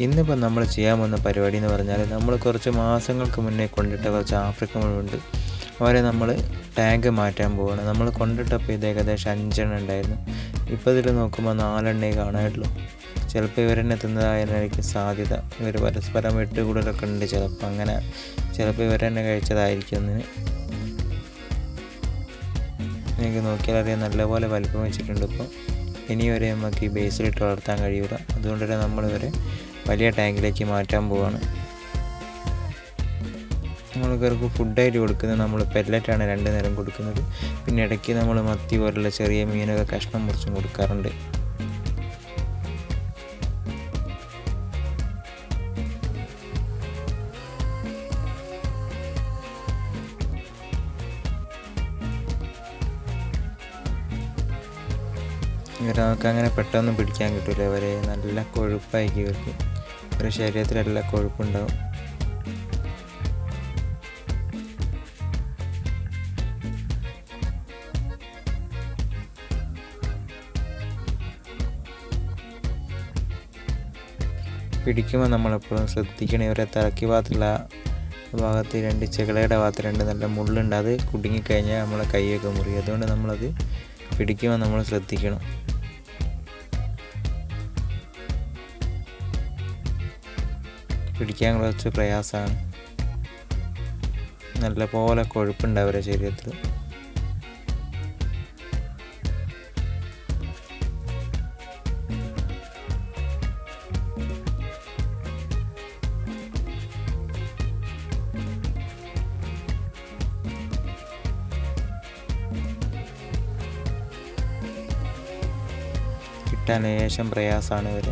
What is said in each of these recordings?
ഇന്നിപ്പോൾ നമ്മൾ ചെയ്യാൻ പോകുന്ന പരിപാടി എന്ന് പറഞ്ഞാൽ നമ്മൾ കുറച്ച് മാസങ്ങൾക്ക് മുന്നേ കൊണ്ടിട്ട കുറച്ച് ആഫ്രിക്കൻ മുഴുവുണ്ട് അവരെ നമ്മൾ ടാങ്ക് മാറ്റാൻ പോവുകയാണ് നമ്മൾ കൊണ്ടിട്ടപ്പോൾ ഇത് ഏകദേശം അഞ്ചെണ്ണം ഉണ്ടായിരുന്നു ഇപ്പോൾ ഇതിൽ നോക്കുമ്പോൾ നാലെണ്ണേ കാണാനുള്ളൂ ചിലപ്പോൾ ഇവരെന്നെ തിന്നതായിരിക്കും സാധ്യത ഇവർ പരസ്പരം വെട്ടുകൂടലൊക്കെ ഉണ്ട് ചിലപ്പോൾ അങ്ങനെ ചിലപ്പോൾ ഇവരെന്നെ കഴിച്ചതായിരിക്കും ഒന്നിന് നിങ്ങൾക്ക് നോക്കിയാൽ അറിയാം നല്ലപോലെ വലിപ്പം വെച്ചിട്ടുണ്ട് ഇപ്പോൾ ഇനി വരെ നമുക്ക് ഈ ബേസിലിട്ട് വളർത്താൻ കഴിയില്ല അതുകൊണ്ട് തന്നെ നമ്മൾ ഇവരെ വലിയ ടാങ്കിലേക്ക് മാറ്റാൻ പോവാണ് നമ്മൾ ഇവർക്ക് ഫുഡായിട്ട് കൊടുക്കുന്നത് നമ്മൾ പെല്ലറ്റാണ് രണ്ട് നേരം കൊടുക്കുന്നത് പിന്നെ ഇടയ്ക്ക് നമ്മൾ മത്തി പോലുള്ള ചെറിയ മീനൊക്കെ കഷ്ണം മുറിച്ചും കൊടുക്കാറുണ്ട് ഇവരെ നമുക്ക് അങ്ങനെ പെട്ടെന്ന് പിടിക്കാൻ കിട്ടില്ല ഇവരെ നല്ല കൊഴുപ്പായിരിക്കും ഇവർക്ക് ഇവരുടെ ശരീരത്തിൽ നല്ല കൊഴുപ്പുണ്ടാവും പിടിക്കുമ്പോൾ നമ്മളെപ്പോഴും ശ്രദ്ധിക്കണം ഇവരെ തലക്കി ഭാഗത്തുള്ള ഭാഗത്ത് രണ്ട് ചെകളയുടെ ഭാഗത്ത് രണ്ട് നല്ല മുള്ളുണ്ട് അത് കുടുങ്ങിക്കഴിഞ്ഞാൽ നമ്മളെ കൈയൊക്കെ മുറിയും അതുകൊണ്ട് നമ്മളത് പിടിക്കുമ്പോൾ നമ്മൾ ശ്രദ്ധിക്കണം പിടിക്കാൻ കുറച്ച് പ്രയാസമാണ് നല്ല പോലെ കൊഴുപ്പുണ്ട് അവരുടെ ശരീരത്തിൽ കിട്ടാൻ ലേശം പ്രയാസമാണ് ഇവർ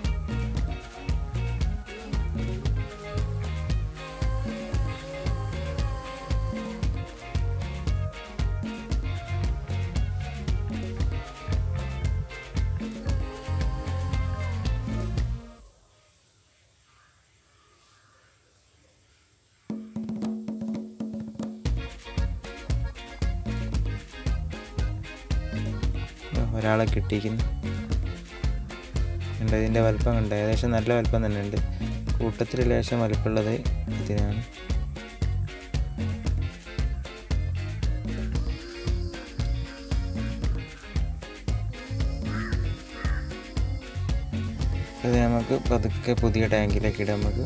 ഒരാളെ കിട്ടിയിരിക്കുന്നു ഉണ്ട് ഇതിൻ്റെ വലിപ്പം കണ്ട് ഏകദേശം നല്ല വലിപ്പം തന്നെ ഉണ്ട് കൂട്ടത്തിൽ ലേശം വലിപ്പമുള്ളത് ഇതിനാണ് ഇത് നമുക്ക് പതുക്കെ പുതിയ ടാങ്കിലേക്ക് ഇടാം നമുക്ക്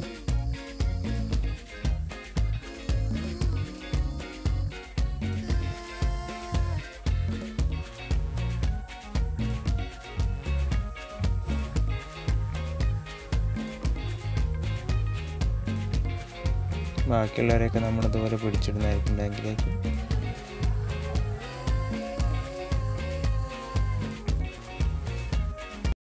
ബാക്കിയുള്ളവരെയൊക്കെ നമ്മൾ ഇതുപോലെ പിടിച്ചിടുന്നതായിരിക്കും ടാങ്കിലേക്ക്